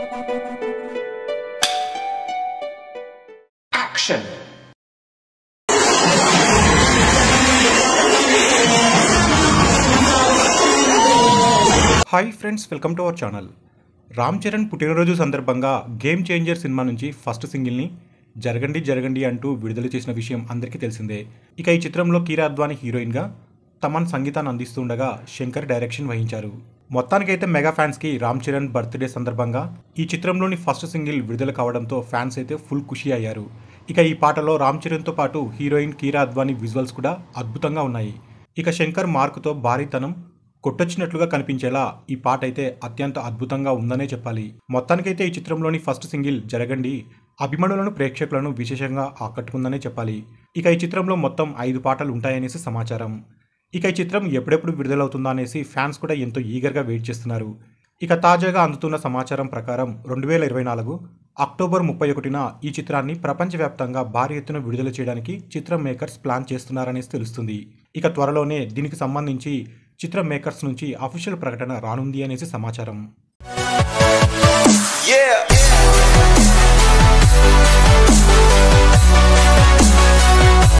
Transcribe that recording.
Action! Hi friends welcome to our channel Ram Charan పుట్టినరోజు సందర్భంగా game changer సినిమా నుంచి ఫస్ట్ సింగిల్ని జరగండి జరగండి అంటూ విడుదల చేసిన విషయం అందరికీ తెలిసిందే ఇక ఈ చిత్రంలో కీరా అద్వాని హీరోయిన్గా తమన్ సంగీతాన్ని అందిస్తుండగా శంకర్ డైరెక్షన్ వహించారు మొత్తానికైతే మెగా ఫ్యాన్స్కి రామ్ చరణ్ బర్త్డే సందర్భంగా ఈ చిత్రంలోని ఫస్ట్ సింగిల్ విడుదల కావడంతో ఫ్యాన్స్ అయితే ఫుల్ ఖుషి అయ్యారు ఇక ఈ పాటలో రామ్ చరణ్తో పాటు హీరోయిన్ కీరా అద్వాని విజువల్స్ కూడా అద్భుతంగా ఉన్నాయి ఇక శంకర్ మార్కుతో భారీతనం కొట్టొచ్చినట్లుగా కనిపించేలా ఈ పాట అయితే అత్యంత అద్భుతంగా ఉందనే చెప్పాలి మొత్తానికైతే ఈ చిత్రంలోని ఫస్ట్ సింగిల్ జరగండి అభిమానులను ప్రేక్షకులను విశేషంగా ఆకట్టుకుందనే చెప్పాలి ఇక ఈ చిత్రంలో మొత్తం ఐదు పాటలు ఉంటాయనేసి సమాచారం ఇక ఈ చిత్రం ఎప్పుడెప్పుడు విడుదలవుతుందా అనేసి ఫ్యాన్స్ కూడా ఎంతో ఈగర్గా వెయిట్ చేస్తున్నారు ఇక తాజాగా అందుతున్న సమాచారం ప్రకారం రెండు వేల ఇరవై నాలుగు అక్టోబర్ ముప్పై ఒకటిన ఈ చిత్రాన్ని ప్రపంచవ్యాప్తంగా భారీ ఎత్తున విడుదల చేయడానికి చిత్రం మేకర్స్ ప్లాన్ చేస్తున్నారనేసి తెలుస్తుంది ఇక త్వరలోనే దీనికి సంబంధించి చిత్రం మేకర్స్ నుంచి అఫీషియల్ ప్రకటన రానుంది అనేసి సమాచారం